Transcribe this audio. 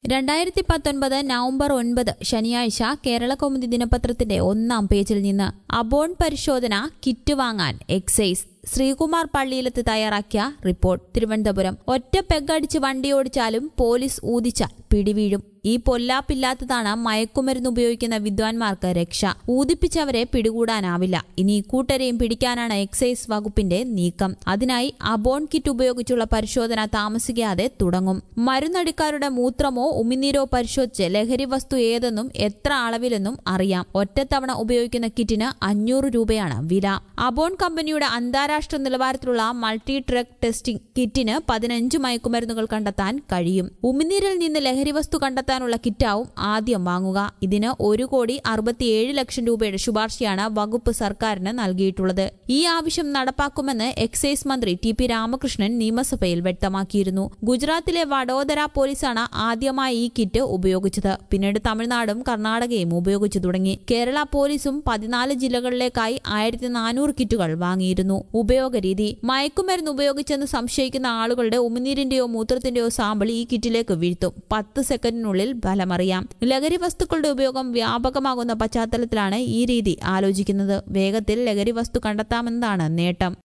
രണ്ടായിരത്തി പത്തൊൻപത് നവംബർ ഒൻപത് ശനിയാഴ്ച കേരള കൗമുദി ദിനപത്രത്തിന്റെ ഒന്നാം പേജിൽ നിന്ന് അബോൺ പരിശോധന കിറ്റ് വാങ്ങാൻ എക്സൈസ് ശ്രീകുമാർ പള്ളിയിലത്ത് തയ്യാറാക്കിയ റിപ്പോർട്ട് തിരുവനന്തപുരം ഒറ്റ പെഗടിച്ച് വണ്ടി ഓടിച്ചാലും പോലീസ് ഊതിച്ചാൽ പിടിവീഴും ഈ പൊല്ലാപ്പില്ലാത്തതാണ് മയക്കുമരുന്ന് ഉപയോഗിക്കുന്ന വിദ്വാൻമാർക്ക് രക്ഷ ഊതിപ്പിച്ചവരെ പിടികൂടാനാവില്ല ഇനി കൂട്ടരെയും പിടിക്കാനാണ് എക്സൈസ് വകുപ്പിന്റെ നീക്കം അതിനായി അബോൺ കിറ്റ് ഉപയോഗിച്ചുള്ള പരിശോധന താമസിക്കാതെ തുടങ്ങും മരുന്നടിക്കാരുടെ മൂത്രമോ ഉമിനീരോ പരിശോധിച്ച് ലഹരി വസ്തു ഏതെന്നും എത്ര അളവിലെന്നും അറിയാം ഒറ്റത്തവണ ഉപയോഗിക്കുന്ന കിറ്റിന് അഞ്ഞൂറ് രൂപയാണ് വില അബോൺ കമ്പനിയുടെ അന്താരാഷ്ട്ര നിലവാരത്തിലുള്ള മൾട്ടി ഡ്രഗ് ടെസ്റ്റിംഗ് കിറ്റിന് പതിനഞ്ച് മയക്കുമരുന്നുകൾ കണ്ടെത്താൻ കഴിയും ഉമിനീരിൽ നിന്ന് ലഹരി വസ്തു കണ്ടെത്താനുള്ള കിറ്റാവും ആദ്യം വാങ്ങുക ഇതിന് ഒരു കോടി അറുപത്തിയേഴ് ലക്ഷം രൂപയുടെ ശുപാർശയാണ് വകുപ്പ് സർക്കാരിന് നൽകിയിട്ടുള്ളത് ഈ ആവശ്യം നടപ്പാക്കുമെന്ന് എക്സൈസ് മന്ത്രി ടി പി രാമകൃഷ്ണൻ നിയമസഭയിൽ വ്യക്തമാക്കിയിരുന്നു ഗുജറാത്തിലെ വഡോദര പോലീസാണ് ആദ്യമായി ഈ കിറ്റ് ഉപയോഗിച്ചത് പിന്നീട് തമിഴ്നാടും കർണാടകയും ഉപയോഗിച്ചു തുടങ്ങി കേരള പോലീസും പതിനാല് ജില്ലകളിലേക്കായി ആയിരത്തി നാനൂറ് കിറ്റുകൾ വാങ്ങിയിരുന്നു ഉപയോഗരീതി മയക്കുമരുന്ന് ഉപയോഗിച്ചെന്ന് സംശയിക്കുന്ന ആളുകളുടെ ഉമിനീരിന്റെയോ മൂത്രത്തിന്റെയോ സാമ്പിൾ ഈ കിറ്റിലേക്ക് വീഴ്ത്തും പത്ത് സെക്കൻഡിനുള്ളിൽ ഫലമറിയാം ലഹരി വസ്തുക്കളുടെ ഉപയോഗം വ്യാപകമാകുന്ന പശ്ചാത്തലത്തിലാണ് ഈ രീതി ആലോചിക്കുന്നത് വേഗത്തിൽ ലഹരി വസ്തു കണ്ടെത്താമെന്നതാണ് നേട്ടം